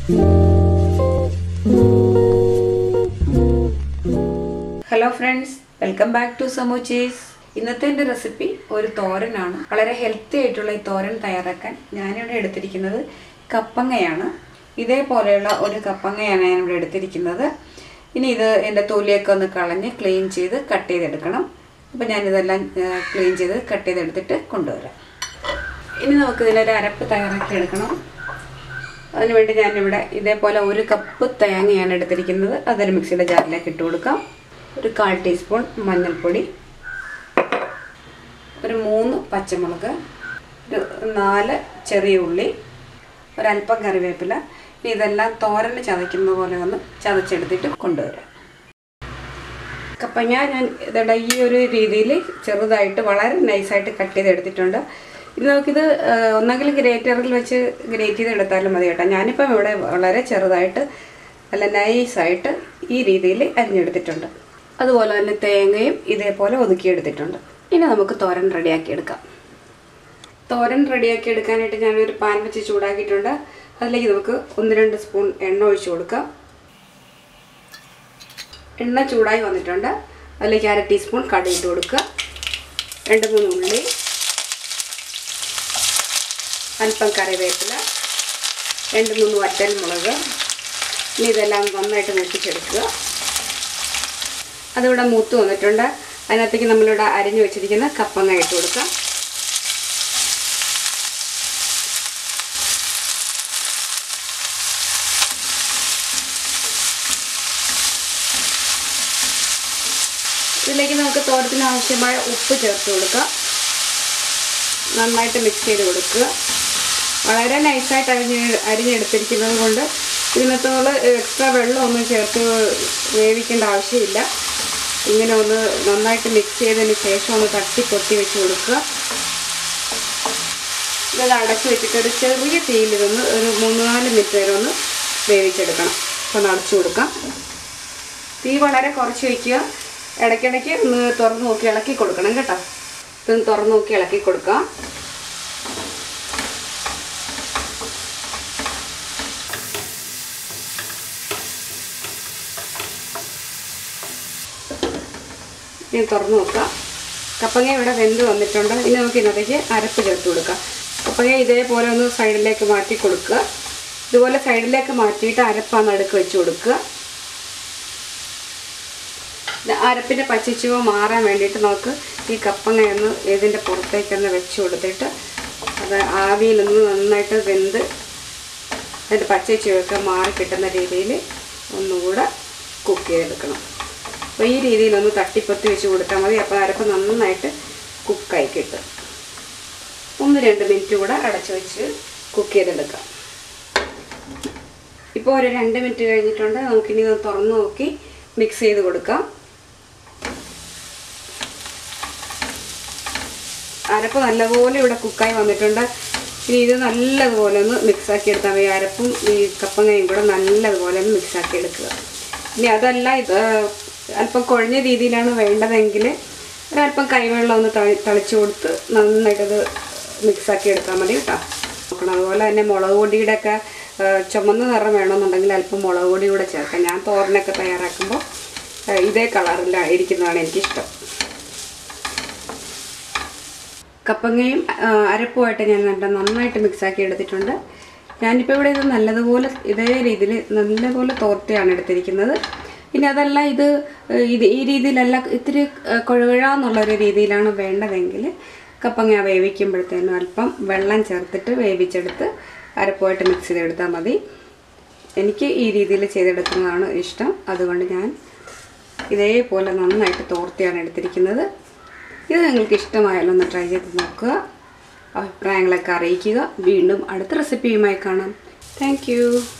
hello friends welcome back to സമൂച്ചീസ് ഇന്നത്തെ എൻ്റെ റെസിപ്പി ഒരു തോരനാണ് വളരെ ഹെൽത്തി ആയിട്ടുള്ള ഈ തോരൻ തയ്യാറാക്കാൻ ഞാനിവിടെ എടുത്തിരിക്കുന്നത് കപ്പങ്ങയാണ് ഇതേപോലെയുള്ള ഒരു കപ്പങ്ങയാണ് ഞാനിവിടെ എടുത്തിരിക്കുന്നത് ഇനി ഇത് എൻ്റെ തൊലിയൊക്കെ ഒന്ന് കളഞ്ഞ് ക്ലീൻ ചെയ്ത് കട്ട് ചെയ്തെടുക്കണം അപ്പോൾ ഞാനിതെല്ലാം ക്ലീൻ ചെയ്ത് കട്ട് ചെയ്തെടുത്തിട്ട് കൊണ്ടുവരാം ഇനി നമുക്ക് ഇതിനൊരു അരപ്പ് തയ്യാറാക്കി എടുക്കണം അതിനുവേണ്ടി ഞാനിവിടെ ഇതേപോലെ ഒരു കപ്പ് തേങ്ങയാണ് എടുത്തിരിക്കുന്നത് അതൊരു മിക്സിയുടെ ജാറിലേക്ക് ഇട്ട് കൊടുക്കാം ഒരു കാൽ ടീസ്പൂൺ മഞ്ഞൾപ്പൊടി ഒരു മൂന്ന് പച്ചമുളക് ഒരു നാല് ചെറിയ ഉള്ളി ഒരല്പം കറിവേപ്പില ഇനി ഇതെല്ലാം തോരന് ചതയ്ക്കുന്ന പോലെ ഒന്ന് ചതച്ചെടുത്തിട്ട് കൊണ്ടുവരാം കപ്പങ്ങ ഞാൻ ഇതേണ്ട ഈ ഒരു രീതിയിൽ ചെറുതായിട്ട് വളരെ നൈസായിട്ട് കട്ട് ചെയ്തെടുത്തിട്ടുണ്ട് ഇനി നമുക്കിത് ഒന്നെങ്കിൽ ഗ്രേറ്ററിൽ വെച്ച് ഗ്രേറ്റ് ചെയ്തെടുത്താലും മതി കേട്ടോ ഞാനിപ്പം ഇവിടെ വളരെ ചെറുതായിട്ട് നല്ല നൈസായിട്ട് ഈ രീതിയിൽ അരിഞ്ഞെടുത്തിട്ടുണ്ട് അതുപോലെ തന്നെ തേങ്ങയും ഇതേപോലെ ഒതുക്കിയെടുത്തിട്ടുണ്ട് ഇനി നമുക്ക് തോരൻ റെഡിയാക്കി എടുക്കാം തോരൻ റെഡിയാക്കി എടുക്കാനായിട്ട് ഞാനൊരു പാൻ വെച്ച് ചൂടാക്കിയിട്ടുണ്ട് അതിലേക്ക് നമുക്ക് ഒന്ന് രണ്ട് സ്പൂൺ എണ്ണ ഒഴിച്ചു കൊടുക്കാം എണ്ണ ചൂടായി വന്നിട്ടുണ്ട് അതിലേക്ക് അര ടീസ്പൂൺ കടുക് ഇട്ട് കൊടുക്കുക രണ്ട് മൂന്ന് ഉള്ളി അല്പം കറിവേപ്പില രണ്ട് മൂന്ന് വറ്റൽ മുളക് ഇനി ഇതെല്ലാം നന്നായിട്ട് മൂപ്പിച്ചെടുക്കുക അതിവിടെ മൂത്ത് വന്നിട്ടുണ്ട് അതിനകത്തേക്ക് നമ്മളിവിടെ അരിഞ്ഞു വെച്ചിരിക്കുന്ന കപ്പങ്ങ ഇട്ട് കൊടുക്കാം ഇതിലേക്ക് നമുക്ക് തോരത്തിന് ആവശ്യമായ ഉപ്പ് ചേർത്ത് കൊടുക്കാം നന്നായിട്ട് മിക്സ് ചെയ്ത് കൊടുക്കുക വളരെ നൈസായിട്ട് അരിഞ്ഞ് അരിഞ്ഞെടുത്തിരിക്കുന്നത് കൊണ്ട് ഇതിനകത്ത് നമ്മൾ എക്സ്ട്രാ വെള്ളമൊന്നും ചേർത്ത് വേവിക്കേണ്ട ആവശ്യമില്ല ഇങ്ങനെ ഒന്ന് നന്നായിട്ട് മിക്സ് ചെയ്തതിന് ശേഷം ഒന്ന് തട്ടി കൊത്തി വെച്ച് കൊടുക്കുക ഇത് അടച്ച് വെച്ചിട്ട് ഒരു ചെറിയ തീയിൽ ഇതൊന്ന് ഒരു മൂന്ന് നാല് മിനിറ്റ് വരെ ഒന്ന് വേവിച്ചെടുക്കണം അപ്പോൾ ഒന്ന് അടച്ചു കൊടുക്കാം തീ വളരെ കുറച്ച് വയ്ക്കുക ഇടയ്ക്കിടയ്ക്ക് ഒന്ന് തുറന്ന് നോക്കി ഇളക്കി കൊടുക്കണം കേട്ടോ ഇതൊന്ന് തുറന്ന് നോക്കി ഇളക്കി കൊടുക്കാം ഇനി തുറന്ന് നോക്കാം കപ്പങ്ങ ഇവിടെ വെന്ത് വന്നിട്ടുണ്ട് ഇനി നമുക്ക് ഇതിനകത്തേക്ക് അരപ്പ് ചേർത്ത് കൊടുക്കാം കപ്പങ്ങ ഇതേപോലെ ഒന്ന് സൈഡിലേക്ക് മാറ്റി കൊടുക്കുക ഇതുപോലെ സൈഡിലേക്ക് മാറ്റിയിട്ട് അരപ്പാണ് നടുക്ക് വെച്ച് കൊടുക്കുക അരപ്പിൻ്റെ പച്ചച്ചുവ മാറാൻ വേണ്ടിയിട്ട് നമുക്ക് ഈ കപ്പങ്ങ ഒന്ന് ഇതിൻ്റെ പുറത്തേക്കൊന്ന് വെച്ച് കൊടുത്തിട്ട് അത് ആവിയിലൊന്ന് നന്നായിട്ട് വെന്ത് അതിൻ്റെ പച്ചച്ചുവയൊക്കെ മാറി കിട്ടുന്ന രീതിയിൽ ഒന്നുകൂടെ കുക്ക് ചെയ്തെടുക്കണം അപ്പോൾ ഈ രീതിയിലൊന്ന് തട്ടിപ്പൊത്തി വെച്ച് കൊടുത്താൽ മതി അപ്പോൾ അരപ്പ് നന്നായിട്ട് കുക്കായി കിട്ടും ഒന്ന് രണ്ട് മിനിറ്റ് കൂടെ അടച്ചു വെച്ച് കുക്ക് ചെയ്തെടുക്കാം ഇപ്പോൾ ഒരു രണ്ട് മിനിറ്റ് കഴിഞ്ഞിട്ടുണ്ട് നമുക്കിനി ഇത് തുറന്ന് നോക്കി മിക്സ് ചെയ്ത് കൊടുക്കാം അരപ്പ് നല്ലപോലെ ഇവിടെ കുക്കായി വന്നിട്ടുണ്ട് ഇനി ഇത് നല്ലതുപോലെ ഒന്ന് മിക്സാക്കി എടുത്താൽ മതി അരപ്പും ഈ കപ്പങ്ങയും കൂടെ നല്ലതുപോലെ ഒന്ന് മിക്സാക്കി എടുക്കുക ഇനി അതല്ല ഇത് അല്പം കുഴഞ്ഞ രീതിയിലാണ് വേണ്ടതെങ്കിൽ ഒരല്പം കൈവെള്ളം ഒന്ന് തളി തളിച്ചു കൊടുത്ത് നന്നായിട്ടത് മിക്സാക്കി എടുത്താൽ മതി കേട്ടോ നോക്കണം അതുപോലെ തന്നെ മുളക് പൊടിയുടെ ഒക്കെ ചുമന്ന നിറം വേണമെന്നുണ്ടെങ്കിൽ അല്പം മുളക് പൊടി കൂടെ ചേർക്കാം ഞാൻ തോരനൊക്കെ തയ്യാറാക്കുമ്പോൾ ഇതേ കളറിൽ ഇരിക്കുന്നതാണ് എനിക്കിഷ്ടം കപ്പങ്ങയും അരപ്പുമായിട്ട് ഞാൻ നല്ല നന്നായിട്ട് മിക്സാക്കി എടുത്തിട്ടുണ്ട് ഞാനിപ്പോൾ ഇവിടെ ഇത് നല്ലതുപോലെ ഇതേ രീതിയിൽ നല്ലപോലെ തോർത്തിയാണ് എടുത്തിരിക്കുന്നത് പിന്നെ അതല്ല ഇത് ഇത് ഈ രീതിയിലല്ല ഇത്തിരി കുഴകുഴാന്നുള്ളൊരു രീതിയിലാണ് വേണ്ടതെങ്കിൽ കപ്പങ്ങ വേവിക്കുമ്പോഴത്തേനും അല്പം വെള്ളം ചേർത്തിട്ട് വേവിച്ചെടുത്ത് അരപ്പുമായിട്ട് മിക്സ് ചെയ്തെടുത്താൽ മതി എനിക്ക് ഈ രീതിയിൽ ചെയ്തെടുക്കുന്നതാണ് ഇഷ്ടം അതുകൊണ്ട് ഞാൻ ഇതേപോലെ നന്നായിട്ട് തോർത്തിയാണ് എടുത്തിരിക്കുന്നത് ഇത് നിങ്ങൾക്ക് ഇഷ്ടമായാലും ഒന്ന് ട്രൈ ചെയ്ത് നോക്കുക അഭിപ്രായങ്ങളൊക്കെ അറിയിക്കുക വീണ്ടും അടുത്ത റെസിപ്പിയുമായി കാണാം താങ്ക്